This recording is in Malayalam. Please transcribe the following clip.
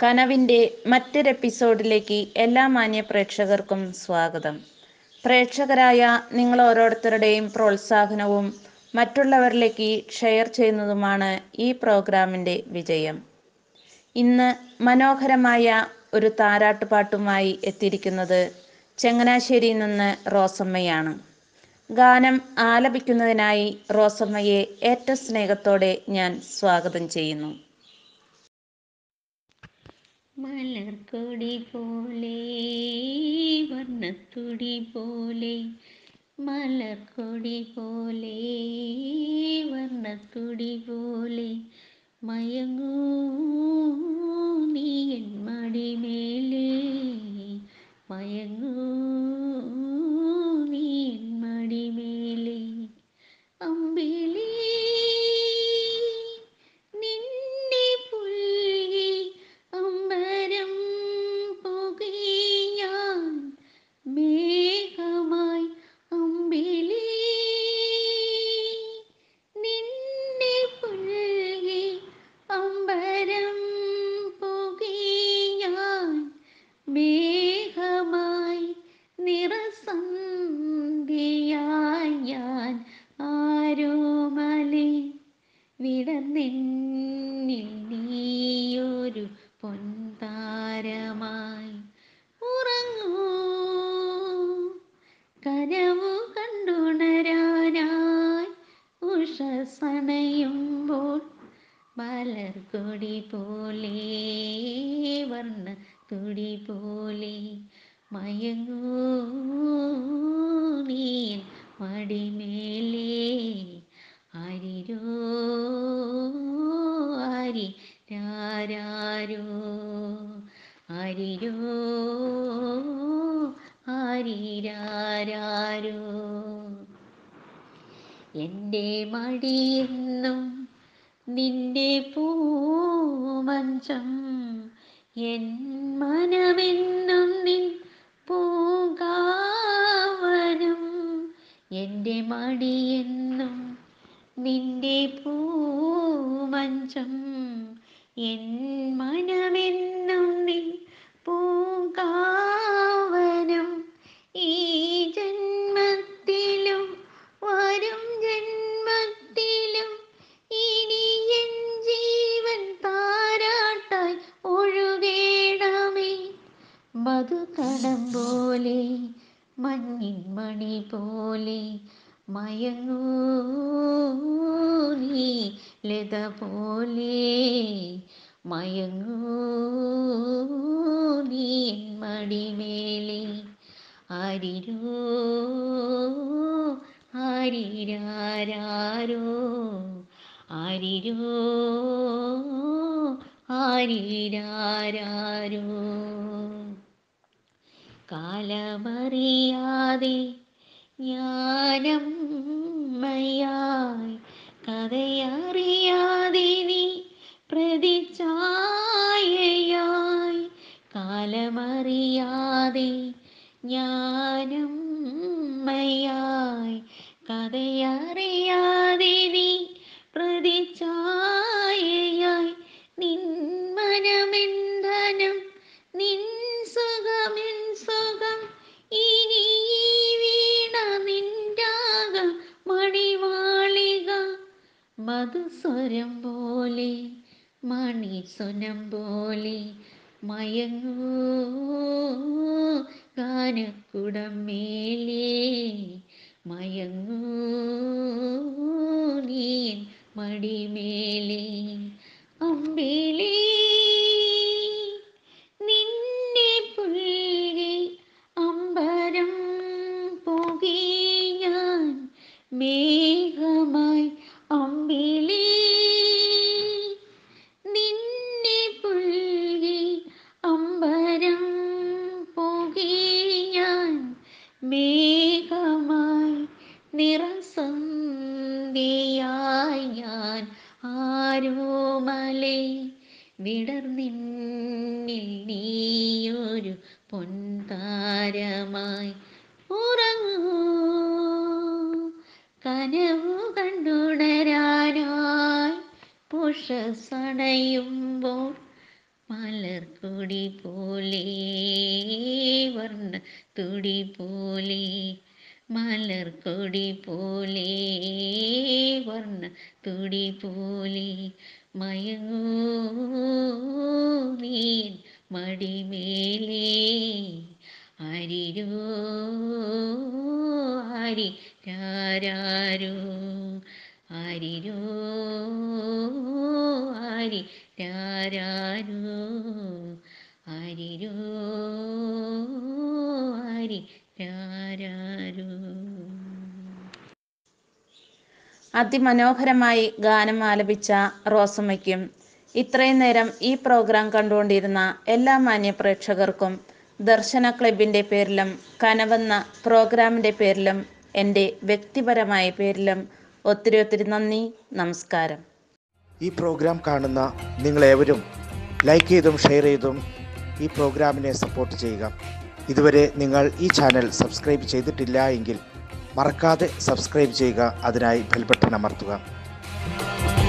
കനവിൻ്റെ മറ്റൊരു എപ്പിസോഡിലേക്ക് എല്ലാ മാന്യ പ്രേക്ഷകർക്കും സ്വാഗതം പ്രേക്ഷകരായ നിങ്ങൾ ഓരോരുത്തരുടെയും പ്രോത്സാഹനവും മറ്റുള്ളവരിലേക്ക് ഷെയർ ചെയ്യുന്നതുമാണ് ഈ പ്രോഗ്രാമിൻ്റെ വിജയം ഇന്ന് മനോഹരമായ ഒരു താരാട്ടുപാട്ടുമായി എത്തിയിരിക്കുന്നത് ചങ്ങനാശ്ശേരിയിൽ നിന്ന് റോസമ്മയാണ് ഗാനം ആലപിക്കുന്നതിനായി റോസമ്മയെ ഏറ്റവും സ്നേഹത്തോടെ ഞാൻ സ്വാഗതം ചെയ്യുന്നു മലർക്കൊടി പോലെ വർണ്ണത്തുടി പോലെ മലർക്കൊടി പോലെ വർണ്ണത്തുടി പോലെ മയങ്ങൂ നീ എൻ മടിമേലേ മയങ്ങൂ നീ എൻ മടിമേലേ അമ്പിളി നിന്നെ പുൽകി അമ്പരം പുകയാൻ മേഘമായി അമ്പിളി നിന്നെ പുൽകി അമ്പരം പുകയാൻ മേഘമായി നിറസന്ധിയായി ഞാൻ ആരോമലേ വിടന്നെന്നിൽ നീയൊരു പൊൻതാരമായി ഉറങ്ങൂ കനവു കണ്ടുണരാനായി ഉഷസണയുമ്പോൾ മലർക്കൊടി പോലെ വർണ്ണ തുടി പോലെ മയങ്ങൂ നീ എൻ മടിമേലേ ആരിരോ ആരി രാരാരോ ആരിരോ ആരിരാരോ എൻ്റെ മടിയെന്നും നിന്റെ പൂമഞ്ചം എൻ മനമെന്നും നിൻ പൂങ്കാവനം എൻ്റെ മടിയെന്നും നിന്റെ പൂമഞ്ചം എൻ മനമെന്നും നിൻ പൂങ്കാവനം ഈ ജന്മത്തിലും വരും ജന്മത്തിലും ഇനി എൻ ജീവൻ താരാട്ടായി ഒഴുകേണമേ മധുകണം പോലെ മഞ്ഞിൻ മണി പോലെ മയങ്ങൂ നീ ലത പോലെ മയങ്ങൂ നീ എൻ മടിമേലെ ആരിരോ ആരിരാരോ ആരിരോ ആരിരാരോ കാലമറിയാതെ ജ്ഞാനമ്മയായി കഥയറിയാതെ നീ പ്രതിച്ഛായയായി കാലമറിയാതെ ജ്ഞാനമ്മയായി കഥയറിയാതെ നീ പ്രതിച്ഛായയായി നിൻ മനമെന്ധനം നിൻ സുഖമെൻ സുഖം ഇനി ഈ വീണ നിൻരാഗം മണിവാളിക മധുസ്വരം പോലെ മണിസ്വനം പോലെ മയങ്ങൂ ഗാനക്കുടം മേലേ മയങ്ങൂ നീ എൻ മടിമേലേ അമ്പിളി നിന്നെ പുൽകി അമ്പരം പോകി ഞാൻ മേഘമായി അമ്പിളി നിന്നെ പുൽകി അമ്പരം പോകി ഞാൻ മേഘമായി നിറസന്ധിയായി ഞാൻ ആരോമലേ വിടർന്നിന്നിൽ നീയൊരു പൊൻതാരമായി ഉറങ്ങൂ കനവു കണ്ടുണരാനായി ഉഷസണയുമ്പോൾ മലർക്കൊടി പോലെ വർണ്ണ തുടി പോലെ മലർക്കൊടി പോലെ വർണ്ണ തുടി പോലെ മയങ്ങൂ നീൻ മടിമേലേ അരിരോ ആരി രാരാരോ ആരിരോ ആരി രാരാരോ ആരിരോ ആരി രാരാരോ അതിമനോഹരമായി ഗാനം ആലപിച്ച റോസമ്മയ്ക്കും ഇത്രയും നേരം ഈ പ്രോഗ്രാം കണ്ടുകൊണ്ടിരുന്ന എല്ലാ മാന്യ പ്രേക്ഷകർക്കും ദർശന ക്ലബിൻ്റെ പേരിലും കനവെന്ന പ്രോഗ്രാമിൻ്റെ പേരിലും എൻ്റെ വ്യക്തിപരമായ പേരിലും ഒത്തിരി ഒത്തിരി നന്ദി നമസ്കാരം ഈ പ്രോഗ്രാം കാണുന്ന നിങ്ങളേവരും ലൈക്ക് ചെയ്തും ഷെയർ ചെയ്തും ഈ പ്രോഗ്രാമിനെ സപ്പോർട്ട് ചെയ്യുക ഇതുവരെ നിങ്ങൾ ഈ ചാനൽ സബ്സ്ക്രൈബ് ചെയ്തിട്ടില്ല എങ്കിൽ മറക്കാതെ സബ്സ്ക്രൈബ് ചെയ്യുക അതിനായി ബെൽ ബട്ടൺ അമർത്തുക